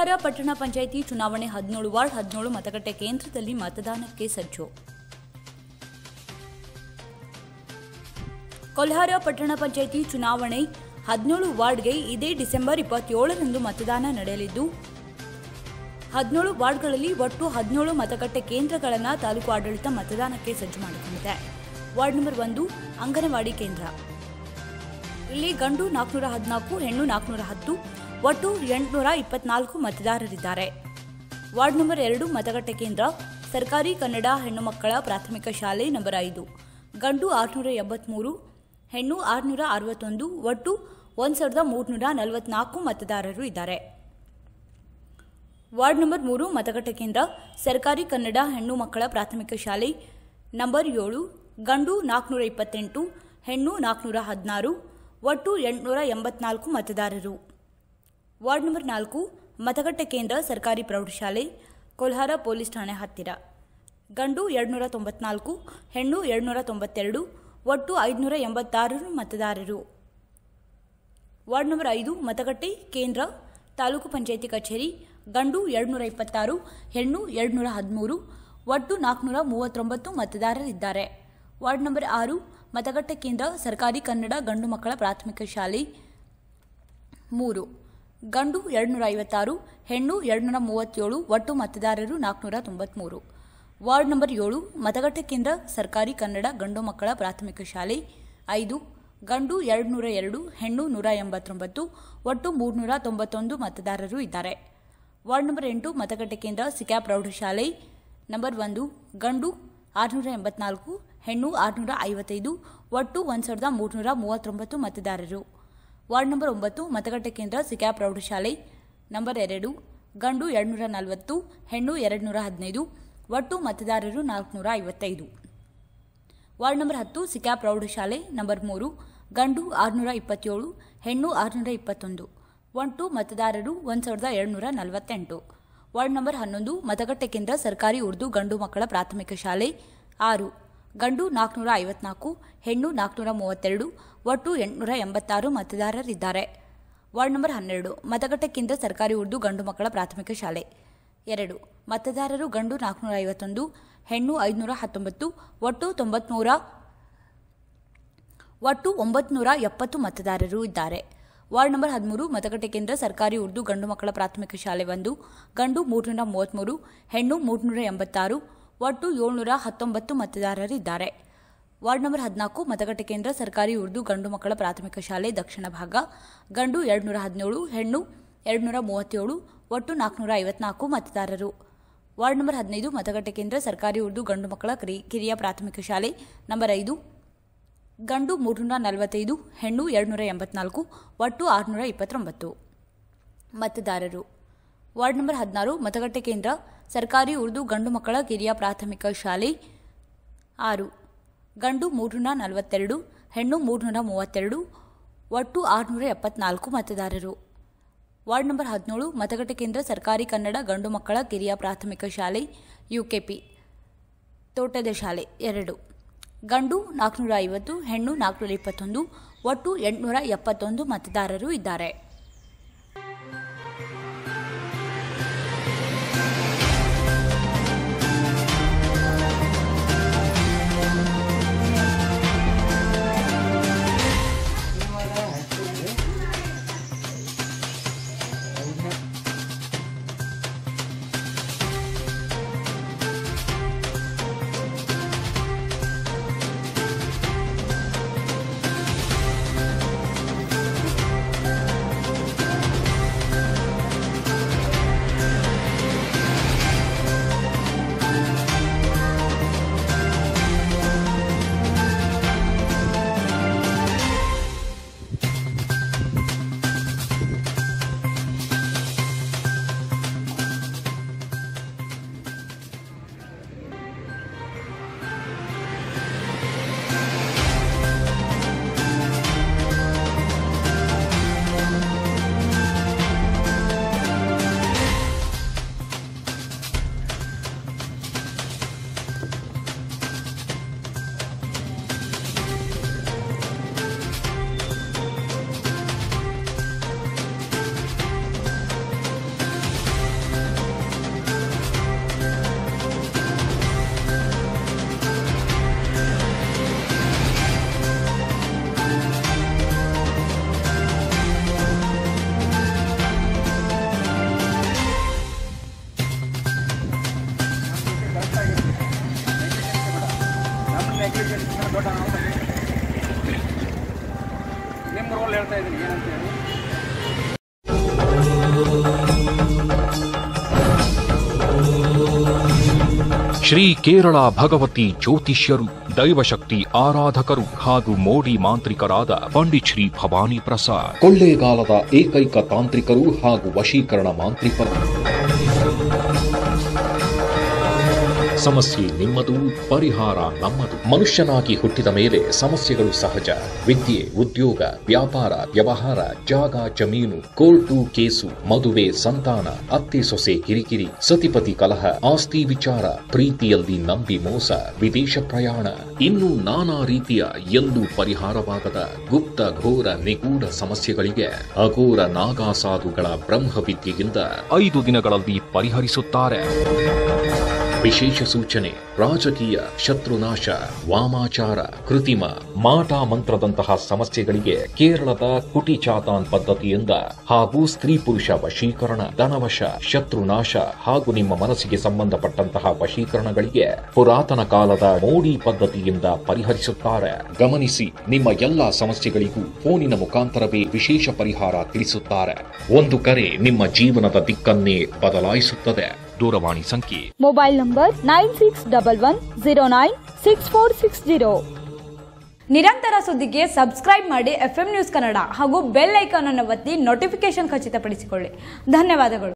ಕೊಲ್ಹಾರ ಪಟ್ಟಣ ಪಂಚಾಯಿತಿ ಚುನಾವಣೆ ಹದಿನೇಳು ವಾರ್ಡ್ ಹದಿನೇಳು ಮತಗಟ್ಟೆ ಕೇಂದ್ರದಲ್ಲಿ ಮತದಾನಕ್ಕೆ ಸಜ್ಜು ಕೊಲ್ಹಾರ ಪಟ್ಟಣ ಪಂಚಾಯಿತಿ ಚುನಾವಣೆ ಹದಿನೇಳು ವಾರ್ಡ್ಗೆ ಇದೇ ಡಿಸೆಂಬರ್ ಇಪ್ಪತ್ತೇಳರಂದು ಮತದಾನ ನಡೆಯಲಿದ್ದು ಹದಿನೇಳು ವಾರ್ಡ್ಗಳಲ್ಲಿ ಒಟ್ಟು ಹದಿನೇಳು ಮತಗಟ್ಟೆ ಕೇಂದ್ರಗಳನ್ನು ತಾಲೂಕು ಆಡಳಿತ ಮತದಾನಕ್ಕೆ ಸಜ್ಜು ಮಾಡಿಕೊಂಡಿದೆ ವಾರ್ಡ್ ನಂಬರ್ ಒಂದು ಅಂಗನವಾಡಿ ಕೇಂದ್ರ ಇಲ್ಲಿ ಗಂಡು ನಾಲ್ಕುನೂರ ಹದಿನಾಲ್ಕು ಹೆಣ್ಣು ನಾಲ್ಕುನೂರ ಹತ್ತು ಒಟ್ಟು ಎಂಟುನೂರ ಇಪ್ಪತ್ನಾಲ್ಕು ಮತದಾರರಿದ್ದಾರೆ ವಾರ್ಡ್ ನಂಬರ್ ಎರಡು ಮತಗಟ್ಟೆ ಕೇಂದ್ರ ಸರ್ಕಾರಿ ಕನ್ನಡ ಹೆಣ್ಣು ಮಕ್ಕಳ ಪ್ರಾಥಮಿಕ ಶಾಲೆ ನಂಬರ್ ಐದು ಗಂಡು ಆರುನೂರ ಎಂಬತ್ತ್ಮೂರು ಹೆಣ್ಣು ಆರುನೂರ ಅರವತ್ತೊಂದು ಒಟ್ಟು ಒಂದು ಸಾವಿರದ ಮೂರುನೂರ ನಲವತ್ನಾಲ್ಕು ಮತದಾರರು ಇದ್ದಾರೆ ವಾರ್ಡ್ ನಂಬರ್ ಮೂರು ಮತಗಟ್ಟೆ ಕೇಂದ್ರ ಸರ್ಕಾರಿ ಕನ್ನಡ ಹೆಣ್ಣು ಮಕ್ಕಳ ಪ್ರಾಥಮಿಕ ಶಾಲೆ ನಂಬರ್ ಏಳು ಗಂಡು ನಾಲ್ಕುನೂರ ಇಪ್ಪತ್ತೆಂಟು ಹೆಣ್ಣು ನಾಲ್ಕುನೂರ ಹದಿನಾರು ಒಟ್ಟು ಎಂಟುನೂರ ಎಂಬತ್ನಾಲ್ಕು ಮತದಾರರು ವಾರ್ಡ್ ನಂಬರ್ ನಾಲ್ಕು ಮತಗಟ್ಟೆ ಕೇಂದ್ರ ಸರ್ಕಾರಿ ಪ್ರೌಢಶಾಲೆ ಕೋಲ್ಹಾರ ಪೊಲೀಸ್ ಠಾಣೆ ಹತ್ತಿರ ಗಂಡು ಎರಡುನೂರ ತೊಂಬತ್ನಾಲ್ಕು ಹೆಣ್ಣು ಎರಡುನೂರ ತೊಂಬತ್ತೆರಡು ಒಟ್ಟು ಐದುನೂರ ಎಂಬತ್ತಾರು ಮತದಾರರು ವಾರ್ಡ್ ನಂಬರ್ ಐದು ಮತಗಟ್ಟೆ ಕೇಂದ್ರ ತಾಲೂಕು ಪಂಚಾಯಿತಿ ಕಚೇರಿ ಗಂಡು ಎರಡುನೂರ ಇಪ್ಪತ್ತಾರು ಹೆಣ್ಣು ಎರಡುನೂರ ಹದಿಮೂರು ಒಟ್ಟು ನಾಲ್ಕುನೂರ ಮೂವತ್ತೊಂಬತ್ತು ಮತದಾರರಿದ್ದಾರೆ ವಾರ್ಡ್ ನಂಬರ್ ಆರು ಮತಗಟ್ಟೆ ಕೇಂದ್ರ ಸರ್ಕಾರಿ ಕನ್ನಡ ಗಂಡು ಮಕ್ಕಳ ಪ್ರಾಥಮಿಕ ಶಾಲೆ ಮೂರು ಗಂಡು ಎರಡುನೂರ ಐವತ್ತಾರು ಹೆಣ್ಣು ಎರಡುನೂರ ಮೂವತ್ತೇಳು ಒಟ್ಟು ಮತದಾರರು ನಾಲ್ಕುನೂರ ತೊಂಬತ್ತ್ಮೂರು ವಾರ್ಡ್ ನಂಬರ್ ಏಳು ಮತಗಟ್ಟೆ ಕೇಂದ್ರ ಸರ್ಕಾರಿ ಕನ್ನಡ ಗಂಡು ಮಕ್ಕಳ ಪ್ರಾಥಮಿಕ ಶಾಲೆ ಐದು ಗಂಡು ಎರಡುನೂರ ಎರಡು ಹೆಣ್ಣು ನೂರ ಎಂಬತ್ತೊಂಬತ್ತು ಒಟ್ಟು ಮೂರ್ನೂರ ತೊಂಬತ್ತೊಂದು ಮತದಾರರು ಇದ್ದಾರೆ ವಾರ್ಡ್ ನಂಬರ್ ಎಂಟು ಮತಗಟ್ಟೆ ಕೇಂದ್ರ ಸಿಕ್ಯಾ ಪ್ರೌಢಶಾಲೆ ನಂಬರ್ ಒಂದು ಗಂಡು ಆರುನೂರ ಎಂಬತ್ನಾಲ್ಕು ಹೆಣ್ಣು ಆರುನೂರ ಐವತ್ತೈದು ಒಟ್ಟು ಒಂದು ಸಾವಿರದ ಮೂರುನೂರ ಮೂವತ್ತೊಂಬತ್ತು ಮತದಾರರು ವಾರ್ಡ್ ನಂಬರ್ ಒಂಬತ್ತು ಮತಗಟ್ಟೆ ಕೇಂದ್ರ ಸಿಕ್ಯಾ ಪ್ರೌಢಶಾಲೆ ನಂಬರ್ ಎರಡು ಗಂಡು ಎರಡುನೂರ ನಲವತ್ತು ಹೆಣ್ಣು ಎರಡುನೂರ ಹದಿನೈದು ಒಟ್ಟು ಮತದಾರರು ನಾಲ್ಕುನೂರ ಐವತ್ತೈದು ವಾರ್ಡ್ ನಂಬರ್ ಹತ್ತು ಸಿಕ್ಯಾ ಪ್ರೌಢಶಾಲೆ ನಂಬರ್ ಮೂರು ಗಂಡು ಆರುನೂರ ಇಪ್ಪತ್ತೇಳು ಹೆಣ್ಣು ಆರುನೂರ ಇಪ್ಪತ್ತೊಂದು ಒಟ್ಟು ಮತದಾರರು ಒಂದು ಸಾವಿರದ ಏಳುನೂರ ನಲವತ್ತೆಂಟು ವಾರ್ಡ್ ನಂಬರ್ ಹನ್ನೊಂದು ಮತಗಟ್ಟೆ ಕೇಂದ್ರ ಸರ್ಕಾರಿ ಉರ್ದು ಗಂಡು ಮಕ್ಕಳ ಪ್ರಾಥಮಿಕ ಶಾಲೆ ಆರು ಗಂಡು ನಾಲ್ಕುನೂರ ಐವತ್ನಾಲ್ಕು ಹೆಣ್ಣು ನಾಲ್ಕುನೂರ ಮೂವತ್ತೆರಡು ಒಟ್ಟು ಎಂಟುನೂರ ಎಂಬತ್ತಾರು ಮತದಾರರಿದ್ದಾರೆ ವಾರ್ಡ್ ನಂಬರ್ ಹನ್ನೆರಡು ಮತಗಟ್ಟೆ ಕೇಂದ್ರ ಸರ್ಕಾರಿ ಉರ್ದು ಗಂಡು ಮಕ್ಕಳ ಪ್ರಾಥಮಿಕ ಶಾಲೆ ಎರಡು ಮತದಾರರು ಗಂಡು ನಾಲ್ಕುನೂರ ಐವತ್ತೊಂದು ಹೆಣ್ಣು ಐದುನೂರ ಹತ್ತೊಂಬತ್ತು ಒಟ್ಟು ತೊಂಬತ್ನೂರ ಒಟ್ಟು ಒಂಬತ್ನೂರ ಎಪ್ಪತ್ತು ಮತದಾರರು ಇದ್ದಾರೆ ವಾರ್ಡ್ ನಂಬರ್ ಹದಿಮೂರು ಮತಗಟ್ಟೆ ಕೇಂದ್ರ ಸರ್ಕಾರಿ ಉರ್ದು ಗಂಡು ಮಕ್ಕಳ ಪ್ರಾಥಮಿಕ ಶಾಲೆ ಒಂದು ಗಂಡು ಮೂರ್ನೂರ ಮೂವತ್ತ್ಮೂರು ಹೆಣ್ಣು ಮೂರ್ನೂರ ಎಂಬತ್ತಾರು ಒಟ್ಟು ಏಳ್ನೂರ ಹತ್ತೊಂಬತ್ತು ಮತದಾರರಿದ್ದಾರೆ ವಾರ್ಡ್ ನಂಬರ್ ಹದಿನಾಲ್ಕು ಮತಗಟ್ಟೆ ಕೇಂದ್ರ ಸರ್ಕಾರಿ ಉರ್ದು ಗಂಡು ಮಕ್ಕಳ ಪ್ರಾಥಮಿಕ ಶಾಲೆ ದಕ್ಷಿಣ ಭಾಗ ಗಂಡು ಎರಡುನೂರ ಹದಿನೇಳು ಹೆಣ್ಣು ಎರಡುನೂರ ಮೂವತ್ತೇಳು ಒಟ್ಟು ನಾಲ್ಕುನೂರ ಐವತ್ನಾಲ್ಕು ಮತದಾರರು ವಾರ್ಡ್ ನಂಬರ್ ಹದಿನೈದು ಮತಗಟ್ಟೆ ಕೇಂದ್ರ ಸರ್ಕಾರಿ ಉರ್ದು ಗಂಡು ಮಕ್ಕಳ ಕಿರಿ- ಕಿರಿಯ ಪ್ರಾಥಮಿಕ ಶಾಲೆ ನಂಬರ್ ಐದು ಗಂಡು ಮೂರುನೂರ ನಲವತ್ತೈದು ಹೆಣ್ಣು ಎರಡುನೂರ ಎಂಬತ್ನಾಲ್ಕು ಒಟ್ಟು ಆರುನೂರ ಇಪ್ಪತ್ತೊಂಬತ್ತು ಮತದಾರರು ವಾರ್ಡ್ ನಂಬರ್ ಹದಿನಾರು ಮತಗಟ್ಟೆ ಕೇಂದ್ರ ಸರ್ಕಾರಿ ಉರ್ದು ಗಂಡು ಮಕ್ಕಳ ಕಿರಿಯ ಪ್ರಾಥಮಿಕ ಶಾಲೆ ಆರು ಗಂಡು ಮೂರುನೂರ ನಲವತ್ತೆರಡು ಹೆಣ್ಣು ಮೂರುನೂರ ಮೂವತ್ತೆರಡು ಒಟ್ಟು ಆರುನೂರ ಎಪ್ಪತ್ನಾಲ್ಕು ಮತದಾರರು ವಾರ್ಡ್ ನಂಬರ್ ಹದಿನೇಳು ಮತಗಟ್ಟೆ ಕೇಂದ್ರ ಸರ್ಕಾರಿ ಕನ್ನಡ ಗಂಡು ಮಕ್ಕಳ ಕಿರಿಯ ಪ್ರಾಥಮಿಕ ಶಾಲೆ ಯುಕೆಪಿ ತೋಟದ ಶಾಲೆ ಎರಡು ಗಂಡು ನಾಲ್ಕುನೂರ ಐವತ್ತು ಹೆಣ್ಣು ನಾಲ್ಕುನೂರ ಇಪ್ಪತ್ತೊಂದು ಒಟ್ಟು ಎಂಟುನೂರ ಎಪ್ಪತ್ತೊಂದು ಮತದಾರರು ಇದ್ದಾರೆ ಅಪ್ಲಿಕೇಶನ್ ದೊಡ್ಡ ನಾವು ಬಂದಿದ್ದೀವಿ. ನಿಮ್ಮ ರೋಲ್ ಹೇಳ್ತಾ ಇದ್ದೀನಿ ಏನಂತ ಹೇಳಿ ಶ್ರೀ ಕೇರಳ ಭಗವತಿ ಜ್ಯೋತಿಷ್ಯರು ದೈವಶಕ್ತಿ ಆರಾಧಕರು ಹಾಗೂ ಮೋಡಿ ಮಾಂತ್ರಿಕರಾದ ಪಂಡಿತ್ ಶ್ರೀ ಭವಾನಿ ಪ್ರಸಾದ್ ಕೊಳ್ಳೇಗಾಲದ ಏಕೈಕ ತಾಂತ್ರಿಕರು ಹಾಗೂ ವಶೀಕರಣ ಮಾಂತ್ರಿಕರು ಸಮಸ್ಯೆ ನಿಮ್ಮದು ಪರಿಹಾರ ನಮ್ಮದು ಮನುಷ್ಯನಾಗಿ ಹುಟ್ಟಿದ ಮೇಲೆ ಸಮಸ್ಯೆಗಳು ಸಹಜ ವಿದ್ಯೆ ಉದ್ಯೋಗ ವ್ಯಾಪಾರ ವ್ಯವಹಾರ ಜಾಗ ಜಮೀನು ಕೋರ್ಟು ಕೇಸು ಮದುವೆ ಸಂತಾನ ಅತ್ತೆ ಸೊಸೆ ಕಿರಿಕಿರಿ ಸತಿಪತಿ ಕಲಹ ಆಸ್ತಿ ವಿಚಾರ ಪ್ರೀತಿಯಲ್ಲಿ ನಂಬಿ ಮೋಸ ವಿದೇಶ ಪ್ರಯಾಣ ಇನ್ನು ನಾನಾ ರೀತಿಯ ಎಂದು ಪರಿಹಾರವಾಗದ ಗುಪ್ತ ಘೋರ ನಿಗೂಢ ಸಮಸ್ಯೆಗಳಿಗೆ ಅಘೋರ ನಾಗಾಸಾಧುಗಳ ಬ್ರಹ್ಮವಿದ್ಯೆಯಿಂದ ಐದು ದಿನಗಳಲ್ಲಿ ಪರಿಹರಿಸುತ್ತಾರೆ ವಿಶೇಷ ಸೂಚನೆ ರಾಜಕೀಯ ಶತ್ರುನಾಶ ವಾಮಾಚಾರ ಕೃತಿಮ ಮಾಟ ಮಂತ್ರದಂತಹ ಸಮಸ್ಯೆಗಳಿಗೆ ಕೇರಳದ ಕುಟಿ ಚಾತಾನ್ ಪದ್ಧತಿಯಿಂದ ಹಾಗೂ ಸ್ತ್ರೀ ಪುರುಷ ವಶೀಕರಣ ಧನವಶ ಶತ್ರುನಾಶ ಹಾಗೂ ನಿಮ್ಮ ಮನಸ್ಸಿಗೆ ಸಂಬಂಧಪಟ್ಟಂತಹ ವಶೀಕರಣಗಳಿಗೆ ಪುರಾತನ ಕಾಲದ ಮೋಡಿ ಪದ್ಧತಿಯಿಂದ ಪರಿಹರಿಸುತ್ತಾರೆ ಗಮನಿಸಿ ನಿಮ್ಮ ಎಲ್ಲಾ ಸಮಸ್ಯೆಗಳಿಗೂ ಫೋನಿನ ಮುಖಾಂತರವೇ ವಿಶೇಷ ಪರಿಹಾರ ತಿಳಿಸುತ್ತಾರೆ ಒಂದು ಕರೆ ನಿಮ್ಮ ಜೀವನದ ದಿಕ್ಕನ್ನೇ ಬದಲಾಯಿಸುತ್ತದೆ ದೂರವಾಣಿ ಸಂಖ್ಯೆ mobile number nine six double one zero nine six four six zero ನಿರಂತರ ಸುದ್ದಿಗೆ ಸಬ್ಸ್ಕ್ರೈಬ್ ಮಾಡಿ ಎಫ್ ನ್ಯೂಸ್ ಕನ್ನಡ ಹಾಗೂ ಬೆಲ್ ಐಕಾನ್ ಅನ್ನು ಒತ್ತಿ ನೋಟಿಫಿಕೇಶನ್ ಖಚಿತಪಡಿಸಿಕೊಳ್ಳಿ ಧನ್ಯವಾದಗಳು